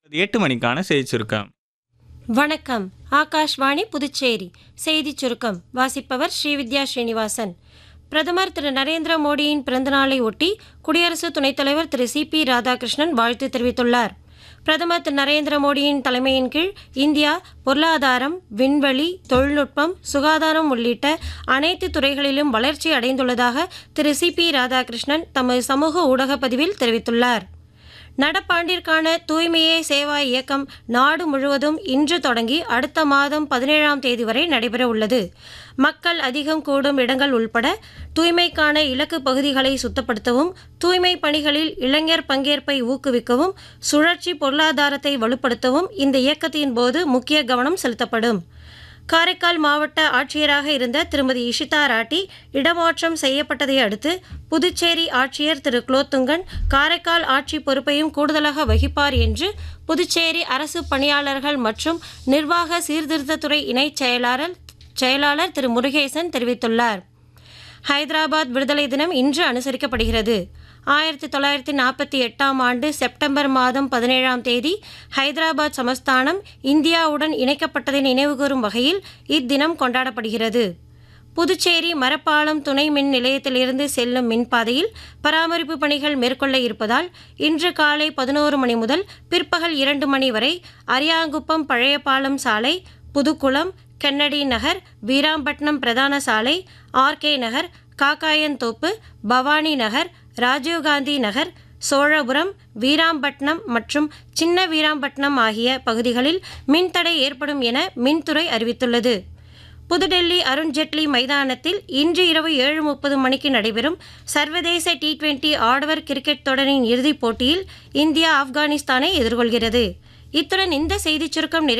எட்டு மணிக்கான செய்தி சுருக்கம் வணக்கம் ஆகாஷ்வாணி புதுச்சேரி செய்திச் சுருக்கம் வாசிப்பவர் ஸ்ரீவித்யா ஸ்ரீனிவாசன் பிரதமர் திரு நரேந்திர மோடியின் பிறந்தநாளை ஒட்டி குடியரசு துணைத் தலைவர் திரு சி பி ராதாகிருஷ்ணன் வாழ்த்து தெரிவித்துள்ளார் பிரதமர் திரு நரேந்திர மோடியின் தலைமையின் கீழ் இந்தியா பொருளாதாரம் விண்வெளி தொழில்நுட்பம் சுகாதாரம் உள்ளிட்ட அனைத்து துறைகளிலும் வளர்ச்சி அடைந்துள்ளதாக திரு சி பி ராதாகிருஷ்ணன் தமது சமூக ஊடகப் பதிவில் தெரிவித்துள்ளார் நடப்பாண்டிற்கான தூய்மையே சேவா இயக்கம் நாடு முழுவதும் இன்று தொடங்கி அடுத்த மாதம் பதினேழாம் தேதி வரை நடைபெற உள்ளது மக்கள் அதிகம் கூடும் இடங்கள் உள்பட தூய்மைக்கான இலக்கு பகுதிகளை சுத்தப்படுத்தவும் தூய்மை பணிகளில் இளைஞர் பங்கேற்பை ஊக்குவிக்கவும் சுழற்சி பொருளாதாரத்தை வலுப்படுத்தவும் இந்த இயக்கத்தின் போது முக்கிய கவனம் செலுத்தப்படும் காரைக்கால் மாவட்ட ஆட்சியராக இருந்த திருமதி இஷிதா ராட்டி இடமாற்றம் செய்யப்பட்டதை அடுத்து புதுச்சேரி ஆட்சியர் திரு குலோத்துங்கன் காரைக்கால் ஆட்சி பொறுப்பையும் கூடுதலாக வகிப்பார் என்று புதுச்சேரி அரசு பணியாளர்கள் மற்றும் நிர்வாக சீர்திருத்தத்துறை இணைச் செயலாளர் செயலாளர் திரு முருகேசன் தெரிவித்துள்ளார் ஹைதராபாத் விடுதலை தினம் இன்று அனுசரிக்கப்படுகிறது ஆயிரத்தி தொள்ளாயிரத்தி நாற்பத்தி எட்டாம் ஆண்டு செப்டம்பர் மாதம் பதினேழாம் தேதி ஹைதராபாத் சமஸ்தானம் இந்தியாவுடன் இணைக்கப்பட்டதை நினைவுகூரும் வகையில் இத்தினம் கொண்டாடப்படுகிறது புதுச்சேரி மரப்பாலம் துணை மின் நிலையத்திலிருந்து செல்லும் மின்பாதையில் பராமரிப்பு பணிகள் மேற்கொள்ள இருப்பதால் இன்று காலை பதினோரு மணி முதல் பிற்பகல் இரண்டு மணி வரை அரியாங்குப்பம் பழைய பாலம் சாலை புதுக்குளம் கென்னடி நகர் வீராம்பட்டினம் பிரதான சாலை ஆர்கே நகர் காக்காயன்தோப்பு பவானி நகர் ராஜீவ்காந்தி நகர் சோழபுரம் வீராம்பட்டினம் மற்றும் சின்ன வீராம்பட்டினம் ஆகிய பகுதிகளில் மின்தடை ஏற்படும் என மின்துறை அறிவித்துள்ளது புதுடெல்லி அருண்ஜேட்லி மைதானத்தில் இன்று இரவு ஏழு முப்பது மணிக்கு நடைபெறும் சர்வதேச டி டுவெண்டி ஆடவர் கிரிக்கெட் தொடரின் இறுதிப் போட்டியில் இந்தியா ஆப்கானிஸ்தானை எதிர்கொள்கிறது இத்துடன் இந்த செய்திச் சுருக்கம் நிறைவு